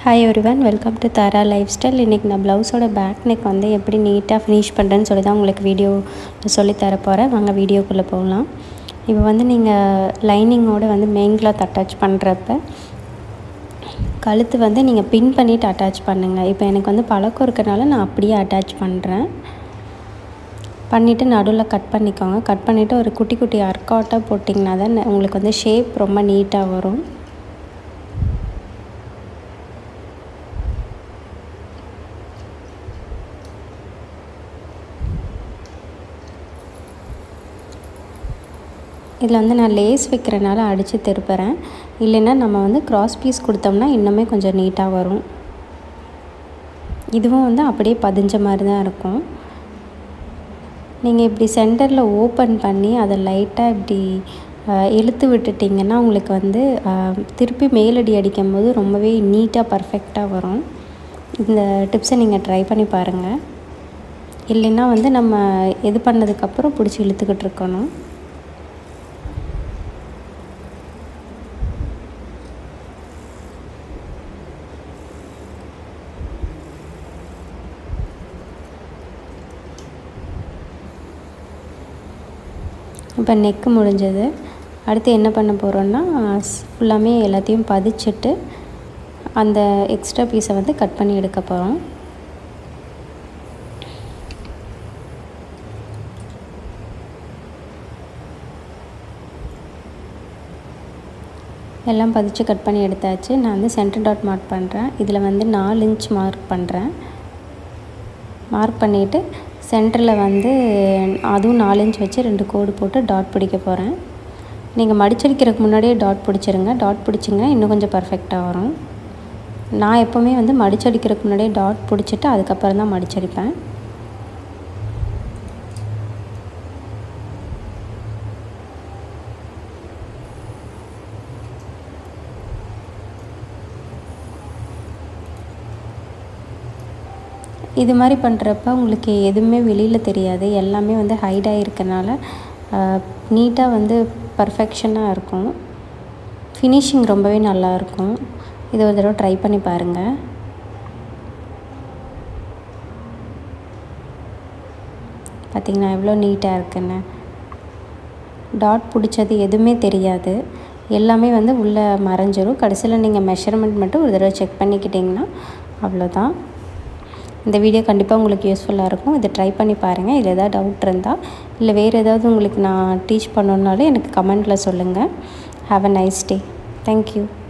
hi ஒருவன் welcome to Tara life style இன்றைக்கி நான் ப்ளவுஸோட பேக் நெக் வந்து எப்படி நீட்டாக ஃபினிஷ் பண்ணுறேன்னு சொல்லி தான் உங்களுக்கு வீடியோ சொல்லி தர போகிறேன் வாங்க வீடியோக்குள்ளே போகலாம் இப்போ வந்து நீங்கள் லைனிங்கோடு வந்து மெயின் கிளாத் அட்டாச் பண்ணுறப்ப கழுத்து வந்து நீங்கள் பின் பண்ணிவிட்டு அட்டாச் பண்ணுங்கள் இப்போ எனக்கு வந்து பழக்கம் இருக்கனால நான் அப்படியே அட்டாச் பண்ணுறேன் பண்ணிவிட்டு நடுவில் கட் பண்ணிக்கோங்க கட் பண்ணிவிட்டு ஒரு குட்டி குட்டி அர்க்காட்டாக போட்டிங்கன்னா தான் உங்களுக்கு வந்து ஷேப் ரொம்ப நீட்டாக வரும் இதில் வந்து நான் லேஸ் வைக்கிறனால அடித்து திருப்புறேன் இல்லைன்னா நம்ம வந்து க்ராஸ் பீஸ் கொடுத்தோம்னா இன்னுமே கொஞ்சம் நீட்டாக வரும் இதுவும் வந்து அப்படியே பதிஞ்ச மாதிரி தான் இருக்கும் நீங்கள் இப்படி சென்டரில் ஓப்பன் பண்ணி அதை லைட்டாக இப்படி இழுத்து விட்டுட்டிங்கன்னா உங்களுக்கு வந்து திருப்பி மேலடி அடிக்கும் போது ரொம்பவே நீட்டாக பர்ஃபெக்டாக வரும் இந்த டிப்ஸை நீங்கள் ட்ரை பண்ணி பாருங்கள் இல்லைன்னா வந்து நம்ம இது பண்ணதுக்கப்புறம் பிடிச்சி இழுத்துக்கிட்டு இருக்கணும் இப்போ நெக்கு முடிஞ்சது அடுத்து என்ன பண்ண போகிறோன்னா ஃபுல்லாமே எல்லாத்தையும் பதிச்சுட்டு அந்த எக்ஸ்ட்ரா பீஸை வந்து கட் பண்ணி எடுக்க போகிறோம் எல்லாம் பதிச்சு கட் பண்ணி எடுத்தாச்சு நான் வந்து சென்டர் டாட் மார்க் பண்ணுறேன் இதில் வந்து நாலு இன்ச் மார்க் பண்ணுறேன் மார்க் பண்ணிவிட்டு சென்டரில் வந்து அதுவும் நாலு இன்ச் வச்சு ரெண்டு கோடு போட்டு டாட் பிடிக்க போகிறேன் நீங்கள் மடிச்சடிக்கிறதுக்கு முன்னாடியே டாட் பிடிச்சிருங்க டாட் பிடிச்சிங்க இன்னும் கொஞ்சம் பர்ஃபெக்டாக வரும் நான் எப்போவுமே வந்து மடிச்சடிக்கிறதுக்கு முன்னாடியே டாட் பிடிச்சிட்டு அதுக்கப்புறம் தான் மடிச்சடிப்பேன் இது மாதிரி பண்ணுறப்ப உங்களுக்கு எதுவுமே வெளியில் தெரியாது எல்லாமே வந்து ஹைடாக இருக்கனால நீட்டாக வந்து பர்ஃபெக்ஷனாக இருக்கும் ஃபினிஷிங் ரொம்பவே நல்லாயிருக்கும் இது ஒரு தடவை ட்ரை பண்ணி பாருங்கள் பார்த்திங்கன்னா எவ்வளோ நீட்டாக இருக்குன்னு டாட் பிடிச்சது எதுவுமே தெரியாது எல்லாமே வந்து உள்ளே மறைஞ்சிரும் கடைசியில் நீங்கள் மெஷர்மெண்ட் மட்டும் ஒரு தடவை செக் பண்ணிக்கிட்டிங்கன்னா அவ்வளோதான் இந்த வீடியோ கண்டிப்பாக உங்களுக்கு யூஸ்ஃபுல்லாக இருக்கும் இதை ட்ரை பண்ணி பாருங்கள் இதில் ஏதாவது டவுட் இருந்தால் இல்லை வேறு ஏதாவது உங்களுக்கு நான் டீச் பண்ணணுன்னாலும் எனக்கு கமெண்ட்டில் சொல்லுங்கள் have a nice day thank you